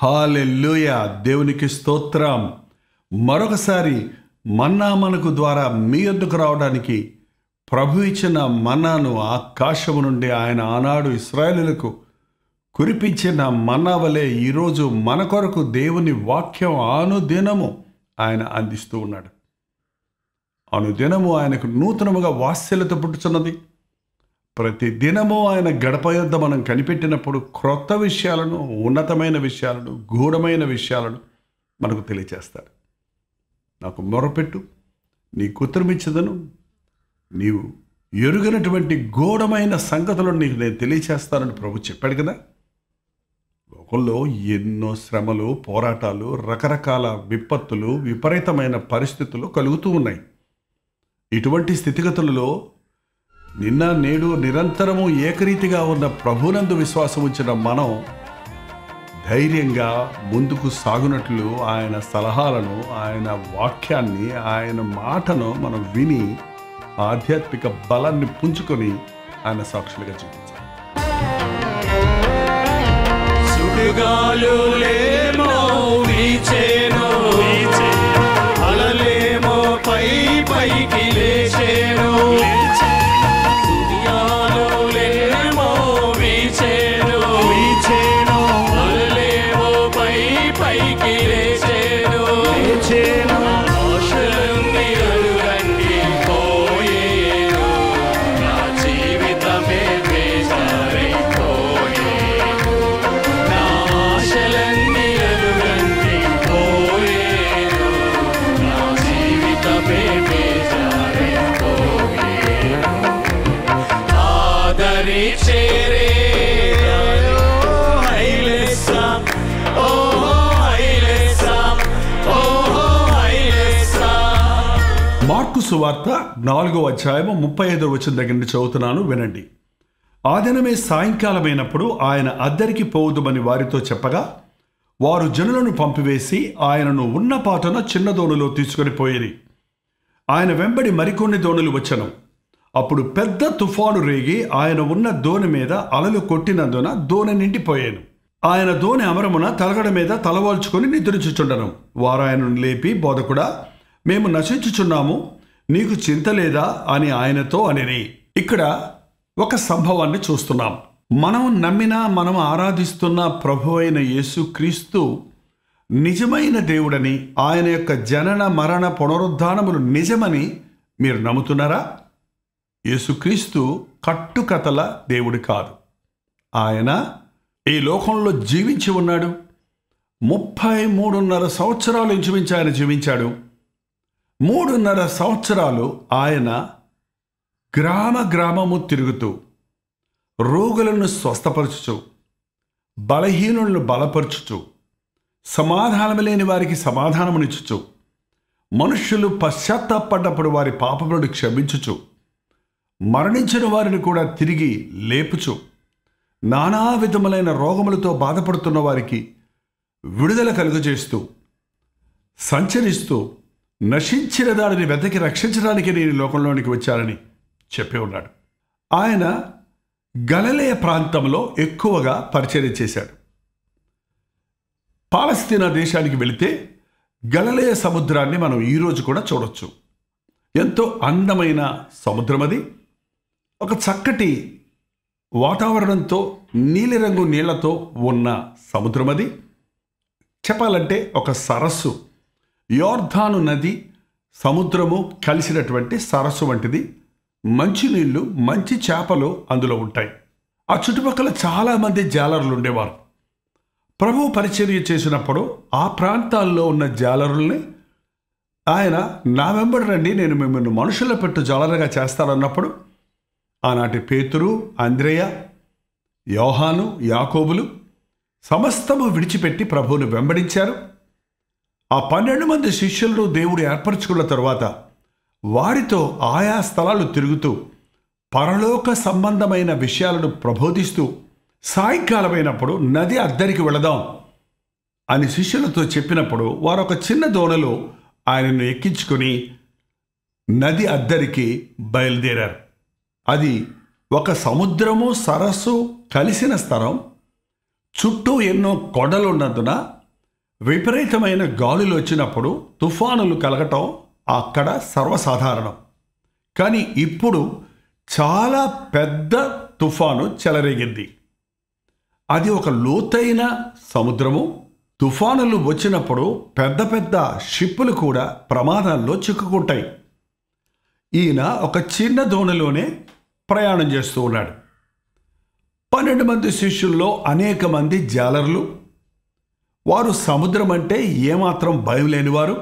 hallelujah దేవునికి స్తోత్రం మరొకసారి మన్నా మనకు ద్వారా మీ యొద్దకు రావడానికి ప్రభు ఇచ్చిన మన్నాను ఆకాశము నుండి ఆయన ఆనాడు ఇస్రాయేలులకు కురిపించిన మన్నా వలె ఈరోజు మన కొరకు దేవుని వాక్యం అనుదినము ఆయన అందిస్తూ ఉన్నాడు అనుదినము ఆయనకు నూతనముగా వాత్సల్యత పుట్టుచున్నది ప్రతి దినము ఆయన గడప యొద్ద మనం కనిపెట్టినప్పుడు క్రొత్త విషయాలను ఉన్నతమైన విషయాలను గూఢమైన విషయాలను మనకు తెలియచేస్తాడు నాకు మొరపెట్టు నీ కుత్రమిచ్చదను నీవు ఎరుగనటువంటి గూఢమైన సంగతులను నీకు నేను తెలియచేస్తానని ప్రభు చెప్పాడు కదా లోకంలో ఎన్నో శ్రమలు పోరాటాలు రకరకాల విపత్తులు విపరీతమైన పరిస్థితులు కలుగుతూ ఉన్నాయి ఇటువంటి స్థితిగతులలో నిన్న నేడు నిరంతరము ఏకరీతిగా ఉన్న ప్రభునందు విశ్వాసం ఉంచిన మనం ధైర్యంగా ముందుకు సాగునట్లు ఆయన సలహాలను ఆయన వాక్యాన్ని ఆయన మాటను మనం విని ఆధ్యాత్మిక బలాన్ని పుంజుకొని ఆయన సాక్షులుగా చూపించాలి సుడిగాలులేమో వీచేను అలలేమో పై పైకి లేచేను సుడిగాలులేమో వీచేను వీచేను అలలేమో పై పైకి లేచేను లేచేను ఆశలన్నీ అలుగండి పోయేను నా జీవితమే బేజారైపోయేను నా ఆశలన్నీ అలుగంటి పోయేను నా జీవితమే బేజారైపోయేను ఆదరి చేరే హైలేసా ఓ హైలేసా ఓ హైలేసా మార్కు సువార్త నాలుగో అధ్యాయము ముప్పై ఐదో వచ్చిన దగ్గర నుండి చదువుతున్నాను వినండి ఆ దినమే సాయంకాలమైనప్పుడు ఆయన అద్దరికి పోవుదుమని వారితో చెప్పగా వారు జనులను పంపివేసి ఆయనను ఉన్న పాటన చిన్న దోణిలో తీసుకొని పోయిరి ఆయన వెంబడి మరికొన్ని దోణులు వచ్చను అప్పుడు పెద్ద తుఫాను రేగి ఆయన ఉన్న దోణి మీద అలలు కొట్టినందున దోణి నిండిపోయాను ఆయన దోణి అమరమున తలగడ మీద తలవాల్చుకొని నిద్రించుచుండను వారు ఆయనను లేపి బోధకుడా మేము నశించుచున్నాము నీకు చింత లేదా అని ఆయనతో అనిరి ఇక్కడ ఒక సంభవాన్ని చూస్తున్నాం మనం నమ్మిన మనం ఆరాధిస్తున్న ప్రభు అయిన యేసు క్రీస్తు నిజమైన దేవుడని ఆయన యొక్క జనన మరణ పునరుద్ధానములు నిజమని మీరు నమ్ముతున్నారా యేసుక్రీస్తు కట్టుకథల దేవుడు కాదు ఆయన ఈ లోకంలో జీవించి ఉన్నాడు ముప్పై మూడున్నర సంవత్సరాలు ఇంచుమించి ఆయన జీవించాడు మూడున్నర సంవత్సరాలు ఆయన గ్రామ గ్రామము తిరుగుతూ రోగులను స్వస్థపరచుచు బలహీనులను బలపరచుచు సమాధానం లేని వారికి సమాధానమునిచ్చుచు మనుష్యులు పశ్చాత్తాపడ్డప్పుడు వారి పాపములను క్షమించుచు మరణించిన వారిని కూడా తిరిగి లేపుచు నానా విధములైన రోగములతో బాధపడుతున్న వారికి విడుదల కలుగజేస్తూ సంచరిస్తూ నశించిన దానిని వెతకి రక్షించడానికి నేను ఈ లోకంలోనికి వచ్చానని చెప్పి ఉన్నాడు ఆయన గలలేయ ప్రాంతంలో ఎక్కువగా పరిచయం చేశాడు పాలస్తీనా దేశానికి వెళితే గలలేయ సముద్రాన్ని మనం ఈరోజు కూడా చూడొచ్చు ఎంతో అందమైన సముద్రం అది ఒక చక్కటి వాతావరణంతో నీలిరంగు నీళ్లతో ఉన్న సముద్రం అది చెప్పాలంటే ఒక సరస్సు యోర్ధాను నది సముద్రము కలిసినటువంటి సరస్సు వంటిది మంచినీళ్ళు మంచి చేపలు అందులో ఉంటాయి ఆ చుట్టుపక్కల చాలామంది జాలరులు ఉండేవారు ప్రభు పరిచర్య చేసినప్పుడు ఆ ప్రాంతాల్లో ఉన్న జాలరుల్ని ఆయన నా వెంబడి రండి నేను మిమ్మల్ని మనుషుల పెట్టు జాలరుగా చేస్తానన్నప్పుడు ఆనాటి పేతురు అంద్రేయ యోహాను యాకోబులు సమస్తము విడిచిపెట్టి ప్రభువును వెంబడించారు ఆ పన్నెండు మంది శిష్యులను దేవుడు ఏర్పరచుకున్న తరువాత వారితో ఆయా స్థలాలు తిరుగుతూ పరలోక సంబంధమైన విషయాలను ప్రబోధిస్తూ సాయంకాలమైనప్పుడు నది అద్దరికి వెళదాం అని శిష్యులతో చెప్పినప్పుడు వారు ఒక చిన్న దోణలో ఆయనను ఎక్కించుకొని నది అద్దరికి బయలుదేరారు అది ఒక సముద్రము సరస్సు కలిసిన స్థలం చుట్టూ ఎన్నో కొండలు ఉన్నందున విపరీతమైన గాలులు వచ్చినప్పుడు తుఫానులు కలగటం అక్కడ సర్వసాధారణం కానీ ఇప్పుడు చాలా పెద్ద తుఫాను చెలరేగింది అది ఒక లోతైన సముద్రము తుఫానులు వచ్చినప్పుడు పెద్ద పెద్ద షిప్పులు కూడా ప్రమాదాల్లో చిక్కుకుంటాయి ఈయన ఒక చిన్న దోణిలోనే ప్రయాణం చేస్తూ ఉన్నాడు పన్నెండు మంది శిష్యుల్లో అనేక మంది జాలర్లు వారు సముద్రం అంటే ఏమాత్రం భయం లేనివారు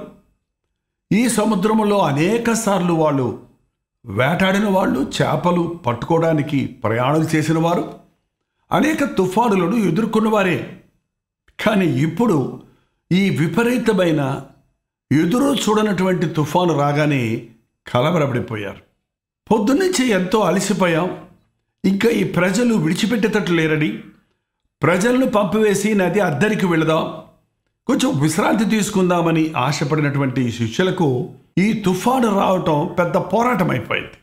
ఈ సముద్రములో అనేక సార్లు వాళ్ళు వేటాడిన వాళ్ళు చేపలు పట్టుకోవడానికి ప్రయాణం చేసిన వారు అనేక తుఫానులను ఎదుర్కొన్నవారే కానీ ఇప్పుడు ఈ విపరీతమైన ఎదురు చూడనటువంటి తుఫాను రాగానే కలవరపడిపోయారు పొద్దున్నుంచి ఎంతో అలసిపోయాం ఇంకా ఈ ప్రజలు విడిచిపెట్టేటట్టు లేరని ప్రజలను పంపివేసి నది అద్దరికి వెళదాం కొంచెం విశ్రాంతి తీసుకుందామని ఆశపడినటువంటి ఈ శిష్యులకు ఈ తుఫాను రావటం పెద్ద పోరాటం అయిపోయింది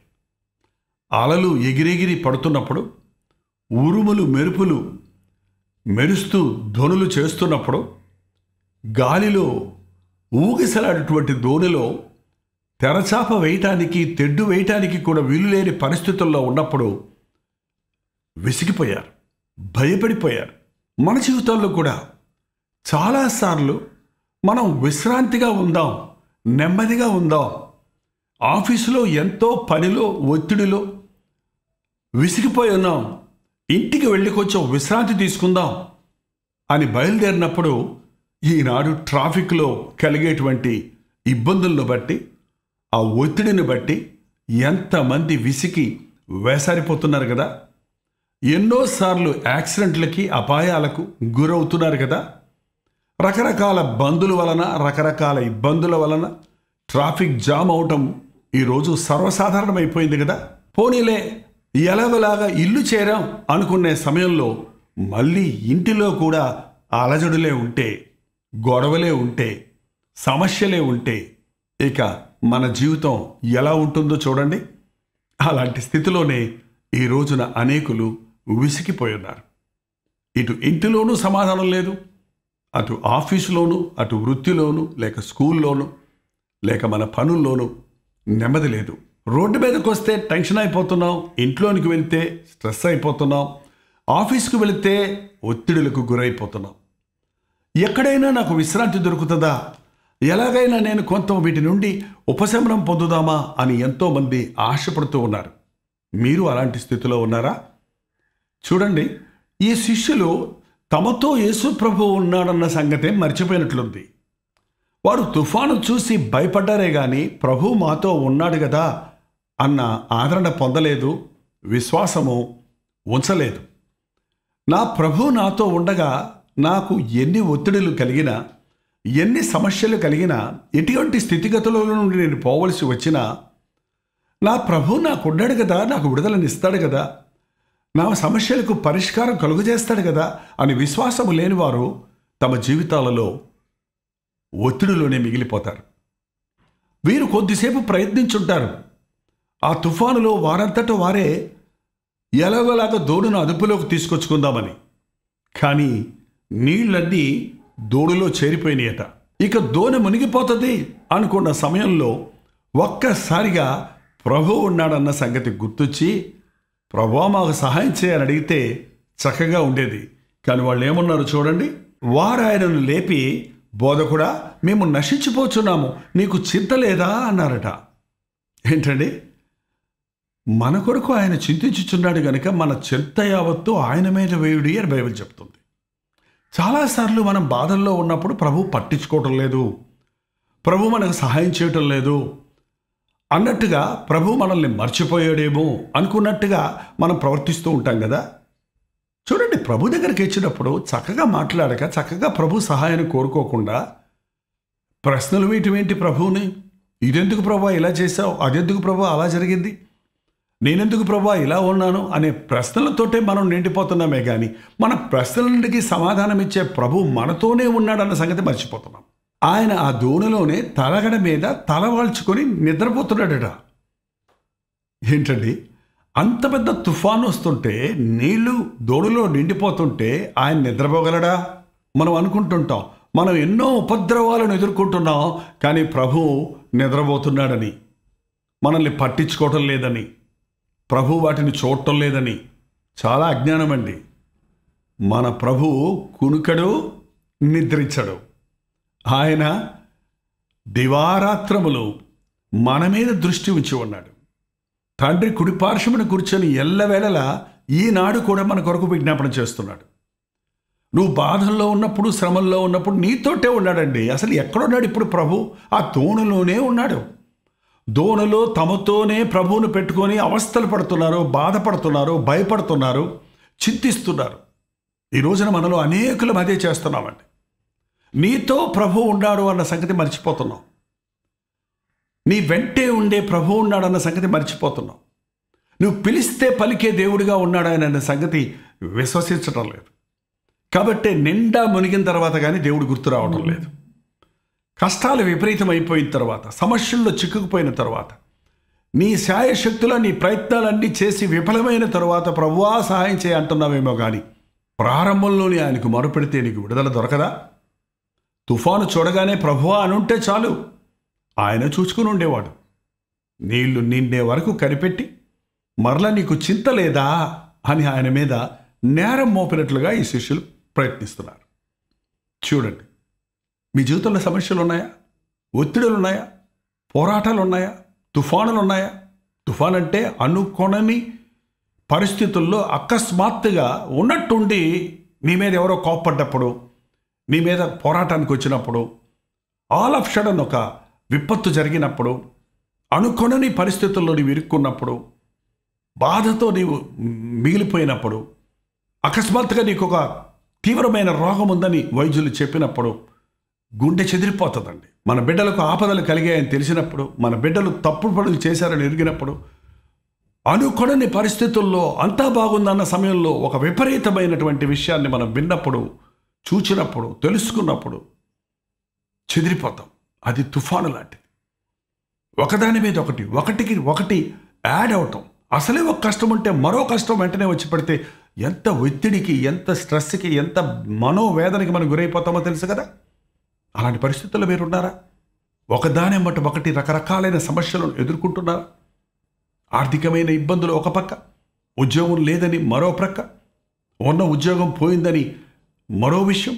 అలలు ఎగిరెగిరి పడుతున్నప్పుడు ఉరుములు మెరుపులు మెరుస్తూ ధ్వనులు చేస్తున్నప్పుడు గాలిలో ఊగిసలాడేటువంటి దోణిలో తెరచాప వేయటానికి తెడ్డు వేయటానికి కూడా వీలు లేని పరిస్థితుల్లో ఉన్నప్పుడు విసిగిపోయారు భయపడిపోయారు మన జీవితాల్లో కూడా చాలాసార్లు మనం విశ్రాంతిగా ఉందాం నెమ్మదిగా ఉందాం ఆఫీసులో ఎంతో పనిలో ఒత్తిడిలో విసిగిపోయి ఉన్నాం ఇంటికి వెళ్ళి కొంచెం విశ్రాంతి తీసుకుందాం అని బయలుదేరినప్పుడు ఈనాడు ట్రాఫిక్లో కలిగేటువంటి ఇబ్బందులను బట్టి ఆ ఒత్తిడిని బట్టి ఎంతమంది విసికి వేసారిపోతున్నారు కదా ఎన్నోసార్లు యాక్సిడెంట్లకి అపాయాలకు గురవుతున్నారు కదా రకరకాల బందుల వలన రకరకాల ఇబ్బందుల వలన ట్రాఫిక్ జామ్ అవటం ఈరోజు సర్వసాధారణమైపోయింది కదా పోనీలే ఎలాగోలాగా ఇల్లు చేరాం అనుకునే సమయంలో మళ్ళీ ఇంటిలో కూడా అలజడులే ఉంటే గొడవలే ఉంటే సమస్యలే ఉంటే ఇక మన జీవితం ఎలా ఉంటుందో చూడండి అలాంటి స్థితిలోనే ఈ రోజున అనేకులు విసిగిపోయి ఉన్నారు ఇటు ఇంటిలోనూ సమాధానం లేదు అటు ఆఫీసులోను అటు వృత్తిలోను లేక స్కూల్లోను లేక మన పనుల్లోనూ నెమ్మది లేదు రోడ్డు మీదకి వస్తే టెన్షన్ అయిపోతున్నాం ఇంట్లోనికి వెళ్తే స్ట్రెస్ అయిపోతున్నాం ఆఫీస్కి వెళితే ఒత్తిడులకు గురైపోతున్నాం ఎక్కడైనా నాకు విశ్రాంతి దొరుకుతుందా ఎలాగైనా నేను కొంత వీటి నుండి ఉపశమనం పొందుదామా అని ఎంతోమంది ఆశపడుతూ ఉన్నారు మీరు అలాంటి స్థితిలో ఉన్నారా చూడండి ఈ శిష్యులు తమతో యేసు ప్రభు ఉన్నాడన్న సంగతే మర్చిపోయినట్లుంది వారు తుఫాను చూసి భయపడ్డారే గాని ప్రభు మాతో ఉన్నాడు కదా అన్న ఆదరణ పొందలేదు విశ్వాసము ఉంచలేదు నా ప్రభు నాతో ఉండగా నాకు ఎన్ని ఒత్తిడులు కలిగినా ఎన్ని సమస్యలు కలిగినా ఎటువంటి స్థితిగతుల నుండి నేను పోవలసి వచ్చినా నా ప్రభు నాకున్నాడు కదా నాకు విడుదలనిస్తాడు కదా నా సమస్యలకు పరిష్కారం కలుగజేస్తాడు కదా అని విశ్వాసము లేనివారు తమ జీవితాలలో ఒత్తిడిలోనే మిగిలిపోతారు వీరు కొద్దిసేపు ప్రయత్నించుంటారు ఆ తుఫానులో వారంతట వారే ఎలాగోలాగా దోడును అదుపులోకి తీసుకొచ్చుకుందామని కానీ నీళ్ళన్నీ దోడులో చేరిపోయినాయట ఇక దోణి మునిగిపోతుంది అనుకున్న సమయంలో ఒక్కసారిగా ప్రభు ఉన్నాడన్న సంగతి గుర్తొచ్చి ప్రభు మాకు సహాయం చేయని అడిగితే చక్కగా ఉండేది కానీ వాళ్ళు ఏమన్నారు చూడండి వారు ఆయనను లేపి బోధకుడా మేము నశించిపోచున్నాము నీకు చింత లేదా అన్నారట ఏంటండి మన కొరకు ఆయన చింతించుచున్నాడు గనుక మన చింత యావత్తు ఆయన మీద వేయుడి అని బైబిల్ చెప్తుంది చాలాసార్లు మనం బాధల్లో ఉన్నప్పుడు ప్రభు పట్టించుకోవటం లేదు ప్రభు మనకు సహాయం చేయటం లేదు అన్నట్టుగా ప్రభు మనల్ని మర్చిపోయాడేమో అనుకున్నట్టుగా మనం ప్రవర్తిస్తూ ఉంటాం కదా చూడండి ప్రభు దగ్గరికి వచ్చినప్పుడు చక్కగా మాట్లాడక చక్కగా ప్రభు సహాయాన్ని కోరుకోకుండా ప్రశ్నలు వీటివేంటి ప్రభువుని ఇదెందుకు ప్రభా ఇలా చేశావు అదెందుకు ప్రభా అలా జరిగింది నేనెందుకు ప్రభా ఇలా ఉన్నాను అనే ప్రశ్నలతోటే మనం నిండిపోతున్నామే కానీ మన ప్రశ్నలన్నిటికీ సమాధానం ఇచ్చే ప్రభు మనతోనే ఉన్నాడన్న సంగతి మర్చిపోతున్నాం ఆయన ఆ దోణిలోనే తలగడ మీద తల వాల్చుకొని నిద్రపోతున్నాడట ఏంటండి అంత పెద్ద తుఫాను వస్తుంటే నీళ్లు దోణిలో నిండిపోతుంటే ఆయన నిద్రపోగలడా మనం అనుకుంటుంటాం మనం ఎన్నో ఉపద్రవాలను ఎదుర్కొంటున్నాం కానీ ప్రభు నిద్రపోతున్నాడని మనల్ని పట్టించుకోవటం లేదని ప్రభు వాటిని చూడటం లేదని చాలా అజ్ఞానం అండి మన ప్రభు కునుకడు నిద్రించడు ఆయన దివారాత్రములు మన మీద దృష్టి ఉంచి ఉన్నాడు తండ్రి కుడిపార్శ్వమున కూర్చొని ఎల్లవేళలా ఈనాడు కూడా మన కొరకు విజ్ఞాపన చేస్తున్నాడు నువ్వు బాధల్లో ఉన్నప్పుడు శ్రమల్లో ఉన్నప్పుడు నీతోటే ఉన్నాడండి అసలు ఎక్కడున్నాడు ఇప్పుడు ప్రభు ఆ తోణులోనే ఉన్నాడు దోణలో తమతోనే ప్రభువును పెట్టుకొని అవస్థలు పడుతున్నారు బాధపడుతున్నారు భయపడుతున్నారు చింతిస్తున్నారు ఈ రోజున మనలో అనేకులం అదే చేస్తున్నామండి నీతో ప్రభు ఉన్నాడు అన్న సంగతి మర్చిపోతున్నాం నీ వెంటే ఉండే ప్రభు ఉన్నాడన్న సంగతి మర్చిపోతున్నావు నువ్వు పిలిస్తే పలికే దేవుడిగా ఉన్నాడు ఆయన అన్న సంగతి విశ్వసించడం లేదు కాబట్టి నిండా మునిగిన తర్వాత కానీ దేవుడు గుర్తు రావడం లేదు కష్టాలు విపరీతం అయిపోయిన తర్వాత సమస్యల్లో చిక్కుకుపోయిన తర్వాత నీ శాయశక్తుల నీ ప్రయత్నాలన్నీ చేసి విఫలమైన తరువాత ప్రభువా సహాయం చేయ అంటున్నావేమో కానీ ప్రారంభంలోనే ఆయనకు మొరపెడితే నీకు విడుదల దొరకదా తుఫాను చూడగానే ప్రభువా అనుంటే చాలు ఆయన చూసుకుని ఉండేవాడు నీళ్లు నిండే వరకు కనిపెట్టి మరల నీకు చింత లేదా అని ఆయన మీద నేరం మోపినట్లుగా ఈ శిష్యులు ప్రయత్నిస్తున్నారు చూడండి మీ జీవితంలో సమస్యలు ఉన్నాయా ఒత్తిడులు ఉన్నాయా పోరాటాలు ఉన్నాయా తుఫానులు ఉన్నాయా తుఫాన్ అంటే అనుకొనని పరిస్థితుల్లో అకస్మాత్తుగా ఉన్నట్టుండి నీ మీద ఎవరో కోప్పడ్డప్పుడు నీ మీద పోరాటానికి వచ్చినప్పుడు ఆల్ ఆఫ్ షడన్ ఒక విపత్తు జరిగినప్పుడు అనుకొనని పరిస్థితుల్లో నీవు ఇరుక్కున్నప్పుడు బాధతో నీవు మిగిలిపోయినప్పుడు అకస్మాత్తుగా నీకు ఒక తీవ్రమైన రోగం ఉందని వైద్యులు చెప్పినప్పుడు గుండె చెదిరిపోతుందండి మన బిడ్డలకు ఆపదలు కలిగాయని తెలిసినప్పుడు మన బిడ్డలు తప్పుడు పనులు చేశారని ఎరిగినప్పుడు అనుకొనని పరిస్థితుల్లో అంతా బాగుందన్న సమయంలో ఒక విపరీతమైనటువంటి విషయాన్ని మనం విన్నప్పుడు చూచినప్పుడు తెలుసుకున్నప్పుడు చెదిరిపోతాం అది తుఫాను లాంటిది ఒకదాని మీద ఒకటి ఒకటికి ఒకటి యాడ్ అవటం అసలే ఒక కష్టం ఉంటే మరో కష్టం వెంటనే వచ్చి పడితే ఎంత ఒత్తిడికి ఎంత స్ట్రెస్కి ఎంత మనోవేదనకి మనం గురైపోతామో తెలుసు కదా అలాంటి పరిస్థితుల్లో మీరు ఉన్నారా ఒకదాని బట్టి ఒకటి రకరకాలైన సమస్యలను ఎదుర్కొంటున్నారా ఆర్థికమైన ఇబ్బందులు ఒక పక్క ఉద్యోగం లేదని మరో ప్రక్క ఉన్న ఉద్యోగం పోయిందని మరో విషయం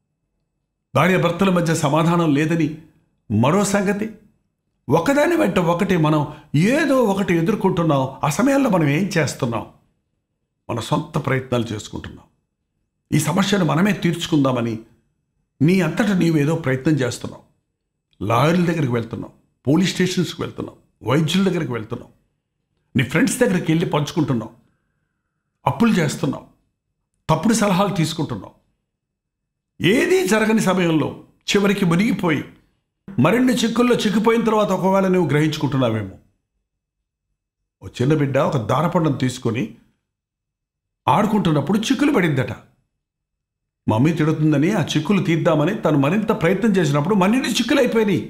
భార్య భర్తల మధ్య సమాధానం లేదని మరో సంగతి ఒకదాని వెంట ఒకటి మనం ఏదో ఒకటి ఎదుర్కొంటున్నాం ఆ సమయాల్లో మనం ఏం చేస్తున్నాం మన సొంత ప్రయత్నాలు చేసుకుంటున్నాం ఈ సమస్యను మనమే తీర్చుకుందామని నీ అంతటా నీవేదో ప్రయత్నం చేస్తున్నావు లాయర్ల దగ్గరికి వెళ్తున్నావు పోలీస్ స్టేషన్స్కి వెళ్తున్నావు వైద్యుల దగ్గరికి వెళ్తున్నావు నీ ఫ్రెండ్స్ దగ్గరికి వెళ్ళి పంచుకుంటున్నావు అప్పులు చేస్తున్నావు తప్పుడు సలహాలు తీసుకుంటున్నావు ఏదీ జరగని సమయంలో చివరికి మునిగిపోయి మరిన్ని చిక్కుల్లో చిక్కిపోయిన తర్వాత ఒకవేళ నువ్వు గ్రహించుకుంటున్నావేమో ఓ చిన్న బిడ్డ ఒక దారపండం తీసుకొని ఆడుకుంటున్నప్పుడు చిక్కులు పడిందట మమ్మీ తిడుతుందని ఆ చిక్కులు తీద్దామని తను మరింత ప్రయత్నం చేసినప్పుడు మరిన్ని చిక్కులు అయిపోయినాయి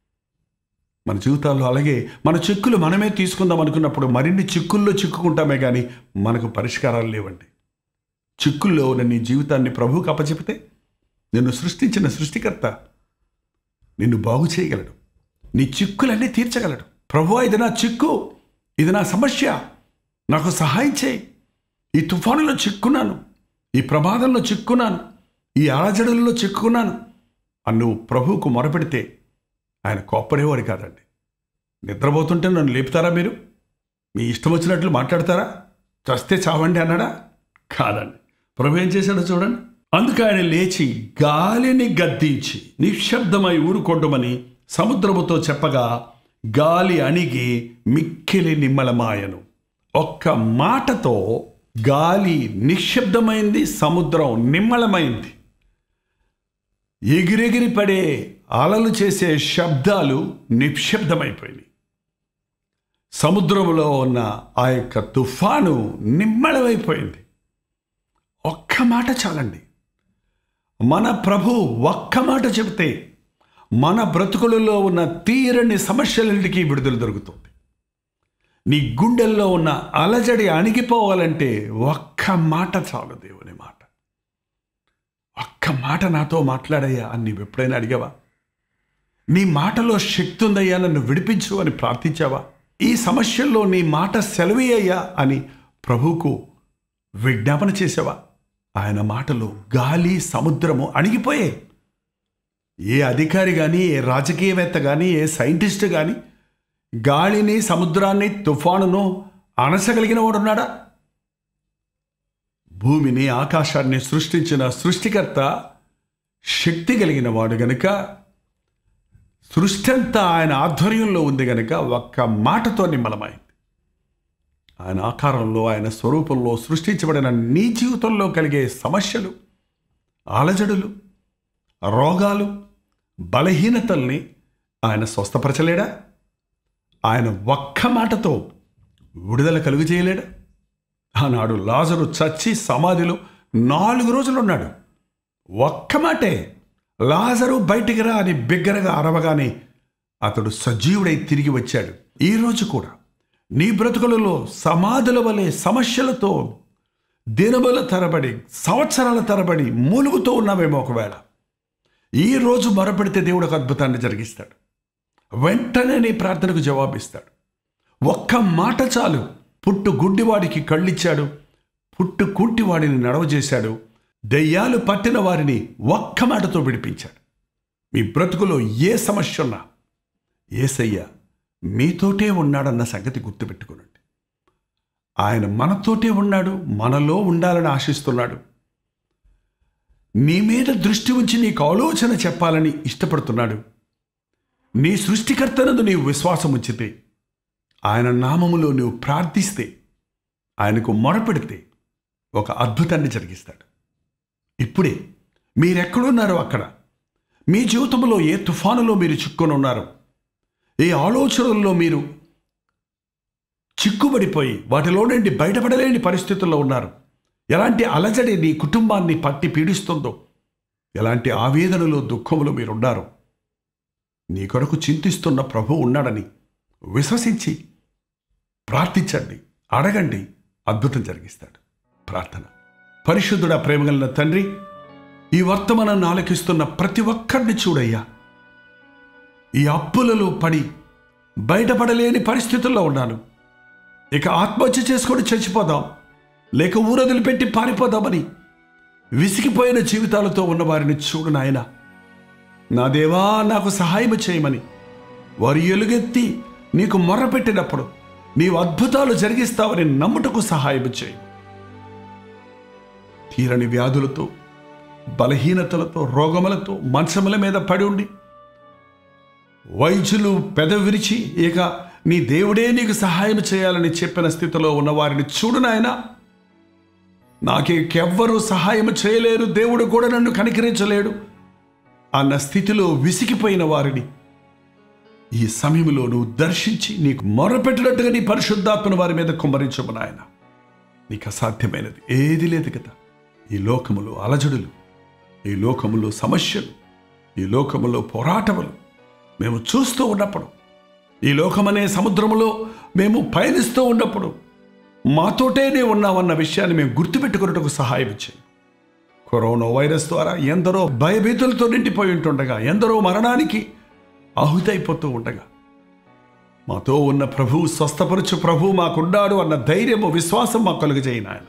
మన జీవితాల్లో అలాగే మన చిక్కులు మనమే తీసుకుందాం అనుకున్నప్పుడు మరిన్ని చిక్కుల్లో చిక్కుకుంటామే కానీ మనకు పరిష్కారాలు లేవండి చిక్కుల్లో ఉన్న నీ జీవితాన్ని ప్రభువుకి అప్పచెపితే నిన్ను సృష్టించిన సృష్టికర్త నిన్ను బాగు చేయగలడు నీ చిక్కులన్నీ తీర్చగలడు ప్రభు ఇది నా చిక్కు ఇది నా సమస్య నాకు సహాయం చేయి ఈ తుఫానులో చిక్కున్నాను ఈ ప్రమాదంలో చిక్కున్నాను ఈ అలజడుల్లో చిక్కుకున్నాను అని నువ్వు ప్రభువుకు మొరపెడితే ఆయన కోప్పడేవాడు కాదండి నిద్రపోతుంటే నన్ను లేపుతారా మీరు మీ ఇష్టం వచ్చినట్లు మాట్లాడతారా చస్తే చావండి అన్నాడా కాదండి ప్రభు ఏం చేశాడో చూడండి అందుకు ఆయన లేచి గాలిని గద్దించి నిశ్శబ్దమై ఊరుకొండమని సముద్రముతో చెప్పగా గాలి అణిగి మిక్కిలి నిమ్మలమాయను ఒక్క మాటతో గాలి నిశ్శబ్దమైంది సముద్రం నిమ్మలమైంది ఎగిరెగిరి పడే అలలు చేసే శబ్దాలు నిశ్శబ్దమైపోయినాయి సముద్రంలో ఉన్న ఆ యొక్క తుఫాను నిమ్మళమైపోయింది ఒక్క మాట చాలండి మన ప్రభు ఒక్క మాట చెబితే మన బ్రతుకులలో ఉన్న తీరని సమస్యలన్నిటికీ విడుదల దొరుకుతుంది నీ గుండెల్లో ఉన్న అలజడి అణిగిపోవాలంటే ఒక్క మాట చాలు దేవుని మాట ఒక్క మాట నాతో మాట్లాడయ్యా అని నీవు ఎప్పుడైనా అడిగావా నీ మాటలో శక్తి ఉందయ్యా నన్ను విడిపించు అని ప్రార్థించావా ఈ సమస్యల్లో నీ మాట సెలవయ్యా అని ప్రభువుకు విజ్ఞాపన చేసావా ఆయన మాటలు గాలి సముద్రము అణిగిపోయాయి ఏ అధికారి కానీ ఏ రాజకీయవేత్త కానీ ఏ సైంటిస్ట్ కానీ గాలిని సముద్రాన్ని తుఫానును అణసగలిగిన వాడున్నాడా భూమిని ఆకాశాన్ని సృష్టించిన సృష్టికర్త శక్తి కలిగిన వాడు గనుక సృష్టి అంతా ఆయన ఆధ్వర్యంలో ఉంది గనుక ఒక్క మాటతో నిమ్మలమైంది ఆయన ఆకారంలో ఆయన స్వరూపంలో సృష్టించబడిన నీ జీవితంలో కలిగే సమస్యలు అలజడులు రోగాలు బలహీనతల్ని ఆయన స్వస్థపరచలేడా ఆయన ఒక్క మాటతో విడుదల కలుగు చేయలేడా ఆనాడు లాజరు చచ్చి సమాధిలో నాలుగు రోజులు ఉన్నాడు ఒక్క మాటే లాజరు బయటికి రా అని బిగ్గరగా అరవగానే అతడు సజీవుడై తిరిగి వచ్చాడు ఈరోజు కూడా నీ బ్రతుకులలో సమాధుల వలె సమస్యలతో దినముల తరబడి సంవత్సరాల తరబడి మూలుగుతూ ఉన్నావేమో ఒకవేళ ఈ రోజు మొరపెడితే దేవుడు ఒక అద్భుతాన్ని జరిగిస్తాడు వెంటనే నీ ప్రార్థనకు జవాబిస్తాడు ఒక్క మాట చాలు పుట్టు గుడ్డివాడికి కళ్ళిచ్చాడు పుట్టు కుంటివాడిని నడవజేశాడు దెయ్యాలు పట్టిన వారిని ఒక్క మాటతో విడిపించాడు మీ బ్రతుకులో ఏ సమస్య ఉన్నా ఏసయ్య మీతోటే ఉన్నాడన్న సంగతి గుర్తుపెట్టుకునండి ఆయన మనతోటే ఉన్నాడు మనలో ఉండాలని ఆశిస్తున్నాడు నీ మీద దృష్టి ఉంచి నీకు ఆలోచన చెప్పాలని ఇష్టపడుతున్నాడు నీ సృష్టికర్తనందు నీవు విశ్వాసం ఉంచితే ఆయన నామములో నువ్వు ప్రార్థిస్తే ఆయనకు మొరపెడితే ఒక అద్భుతాన్ని జరిగిస్తాడు ఇప్పుడే మీరెక్కడున్నారో అక్కడ మీ జీవితంలో ఏ తుఫానులో మీరు చిక్కుని ఉన్నారు ఏ ఆలోచనల్లో మీరు చిక్కుబడిపోయి వాటిలో నుండి బయటపడలేని పరిస్థితుల్లో ఉన్నారు ఎలాంటి అలజడి నీ కుటుంబాన్ని పట్టి పీడిస్తుందో ఎలాంటి ఆవేదనలు దుఃఖములు మీరున్నారు నీ కొరకు చింతిస్తున్న ప్రభు ఉన్నాడని విశ్వసించి ప్రార్థించండి అడగండి అద్భుతం జరిగిస్తాడు ప్రార్థన పరిశుద్ధుడ ప్రేమగలిగిన తండ్రి ఈ వర్తమానాన్ని ఆలకిస్తున్న ప్రతి ఒక్కరిని చూడయ్యా ఈ అప్పులలో పడి బయటపడలేని పరిస్థితుల్లో ఉన్నాను ఇక ఆత్మహత్య చేసుకొని చచ్చిపోదాం లేక ఊరొదిలిపెట్టి పారిపోదామని విసిగిపోయిన జీవితాలతో ఉన్న వారిని చూడు నాయన నా దేవా నాకు సహాయం చేయమని వారు ఎలుగెత్తి నీకు మొర్రపెట్టినప్పుడు నీవు అద్భుతాలు జరిగిస్తావని నమ్ముటకు సహాయం చేయి తీరని వ్యాధులతో బలహీనతలతో రోగములతో మంచముల మీద పడి ఉండి వైద్యులు పెద విరిచి ఇక నీ దేవుడే నీకు సహాయం చేయాలని చెప్పిన స్థితిలో ఉన్న వారిని చూడు నాయనా నాకెవ్వరూ సహాయం చేయలేరు దేవుడు కూడా నన్ను కనికరించలేడు అన్న స్థితిలో విసిగిపోయిన వారిని ఈ సమయంలో నువ్వు దర్శించి నీకు మొరపెట్టినట్టుగా నీ పరిశుద్ధాత్మను వారి మీద కుమ్మరించము నాయన నీకు అసాధ్యమైనది ఏది లేదు కదా ఈ లోకములో అలజడులు ఈ లోకములో సమస్యలు ఈ లోకములో పోరాటములు మేము చూస్తూ ఉన్నప్పుడు ఈ లోకమనే సముద్రములో మేము పయనిస్తూ ఉన్నప్పుడు మాతోటేనే ఉన్నామన్న విషయాన్ని మేము గుర్తుపెట్టుకున్నట్టుకు సహాయం చేయి కరోనా వైరస్ ద్వారా ఎందరో భయభీతులతో నిండిపోయి ఉంటుండగా ఎందరో మరణానికి ఆహుతైపోతూ ఉండగా మాతో ఉన్న ప్రభువు స్వస్థపరచు ప్రభువు మాకున్నాడు అన్న ధైర్యము విశ్వాసం మాకు కలుగజేయను ఆయన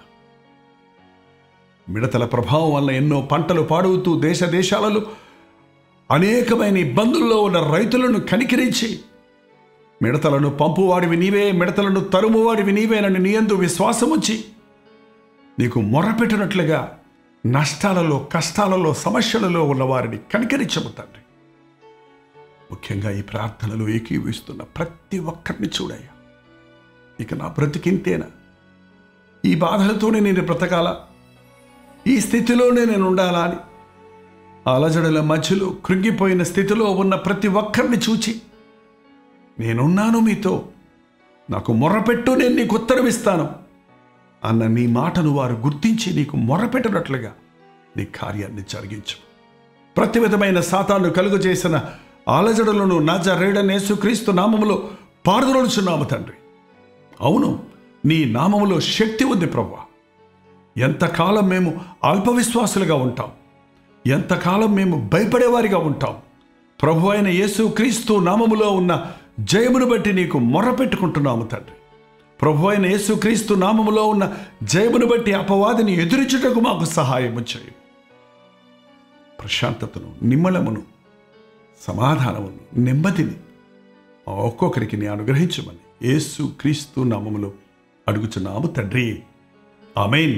మిడతల ప్రభావం వల్ల ఎన్నో పంటలు పాడుతూ దేశ దేశాలలో అనేకమైన ఇబ్బందుల్లో ఉన్న రైతులను కనికరించి మిడతలను పంపువాడివి నీవే మిడతలను తరుమువాడివి నీవేనని నీయందు విశ్వాసం ఉంచి నీకు మొర్రపెట్టినట్లుగా నష్టాలలో కష్టాలలో సమస్యలలో ఉన్న వారిని కనికరించము తండ్రి ముఖ్యంగా ఈ ప్రార్థనలో ఏకీవిస్తున్న ప్రతి ఒక్కరిని చూడయ్యా ఇక నా బ్రతికింతేనా ఈ బాధలతోనే నేను బ్రతకాల ఈ స్థితిలోనే నేను ఉండాలా అని అలజడుల మధ్యలో కృంగిపోయిన స్థితిలో ఉన్న ప్రతి ఒక్కరిని చూచి నేనున్నాను మీతో నాకు మొర్రపెట్టు నేను నీకు ఉత్తరం ఇస్తాను అన్న నీ మాటను వారు గుర్తించి నీకు మొర్రపెట్టినట్లుగా నీ కార్యాన్ని జరిగించు ప్రతి విధమైన సాతాను కలుగు చేసిన అలజడులను నజరేడనేసు క్రీస్తు నామములో పారుదలుచున్నాము తండ్రి అవును నీ నామములో శక్తి ఉంది ప్రభా ఎంతకాలం మేము అల్పవిశ్వాసులుగా ఉంటాం ఎంతకాలం మేము భయపడేవారిగా ఉంటాం ప్రభు అయిన యేసు క్రీస్తు నామములో ఉన్న జయమును బట్టి నీకు మొర్రపెట్టుకుంటున్నాము తండ్రి ప్రభు అయిన యేసు క్రీస్తు నామములో ఉన్న జయమును బట్టి అపవాదిని ఎదురించుటకు మాకు సహాయము చేయి ప్రశాంతతను నిమ్మలమును సమాధానమును నెమ్మదిని మా ఒక్కొక్కరికి నీ అనుగ్రహించమని యేసు క్రీస్తు నామములో అడుగుచున్నాము తండ్రి ఆమెన్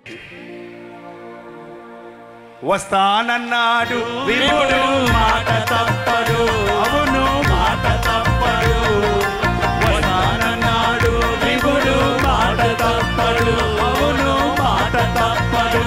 వస్తానన్నాడు విపుడు మాట తప్పడు అవును మాట తప్పడు వస్తానన్నాడు విపుడు మాట తప్పడు అవును మాట తప్పడు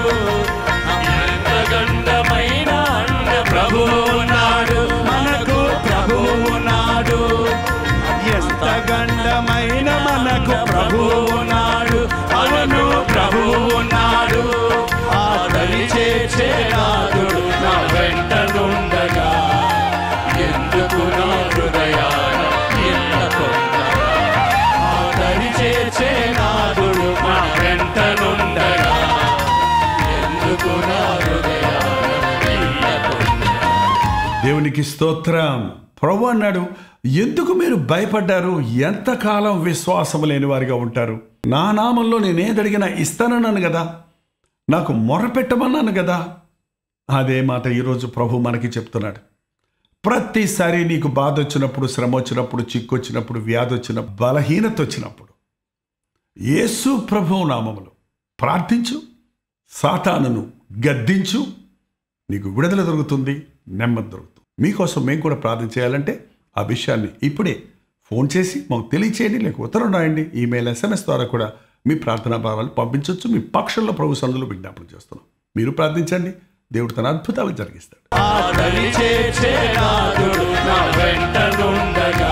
అంతగండమైన అండ ప్రభువు ఉన్నాడు మనకు ప్రభువు ఉన్నాడు ఎంత గండమైన మనకు ప్రభువు ఉన్నాడు అవును ప్రభువు ఉన్నాడు ఆదరి చేర్చే నాదుడు నా వెంట నుండగా ఎందుకు నా హృదయాన ఇంత కొందగా ఆదరి చేర్చే నాదుడు నా వెంట నుండగా ఎందుకు నా హృదయాన ఇంత కొందగా దేవునికి స్తోత్రం ప్రభు అన్నాడు ఎందుకు మీరు భయపడ్డారు ఎంతకాలం విశ్వాసం లేని వారిగా ఉంటారు నా నామంలో నేనేదడిగినా ఇస్తానన్నాను కదా నాకు మొరపెట్టమన్నాను కదా అదే మాట ఈరోజు ప్రభు మనకి చెప్తున్నాడు ప్రతిసారి నీకు బాధ వచ్చినప్పుడు శ్రమ వచ్చినప్పుడు చిక్కు వచ్చినప్పుడు వ్యాధి వచ్చిన బలహీనత వచ్చినప్పుడు యేసు ప్రభు నామములో ప్రార్థించు సాతానును గద్దించు నీకు విడుదల దొరుకుతుంది నెమ్మది దొరుకుతుంది మీకోసం మేము కూడా ప్రార్థన చేయాలంటే ఆ విషయాన్ని ఇప్పుడే ఫోన్ చేసి మాకు తెలియచేయండి లేక ఉత్తరం రాయండి ఈమెయిల్ ఎస్ఎంఎస్ ద్వారా కూడా మీ ప్రార్థనా భావాలు పంపించవచ్చు మీ పక్షంలో ప్రభు సందులో విజ్ఞాపన చేస్తున్నాం మీరు ప్రార్థించండి దేవుడు తన అద్భుతాలు జరిగిస్తాడు ఆదరి చేర్చే నాదుడు నా వెంట నుండగా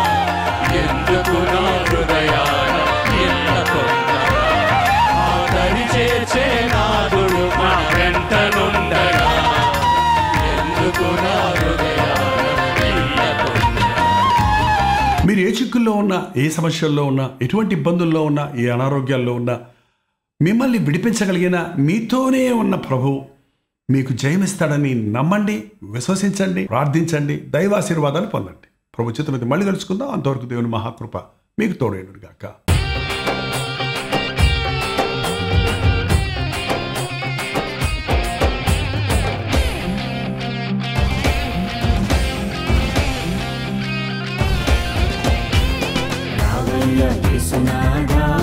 ఎందుకు నా హృదయాన ఇంత కొందగా ఆదరి చేర్చే నాదుడు నా వెంట నుండగా ఎందుకు నా హృదయాన ఇంత కొందగా మీరు ఏ చిక్కుల్లో ఉన్నా ఏ సమస్యల్లో ఉన్నా ఎటువంటి ఇబ్బందుల్లో ఉన్నా ఏ అనారోగ్యాల్లో ఉన్నా మిమ్మల్ని విడిపించగలిగిన మీతోనే ఉన్న ప్రభు మీకు జయమిస్తాడని నమ్మండి విశ్వసించండి ప్రార్థించండి దైవాశీర్వాదాలు పొందండి ప్రభు చిత్రమతి మళ్ళీ కలుసుకుందాం అంతవరకు దేవుని మహాకృప మీకు తోడైనడు గాక రావయ్య యేసునాథా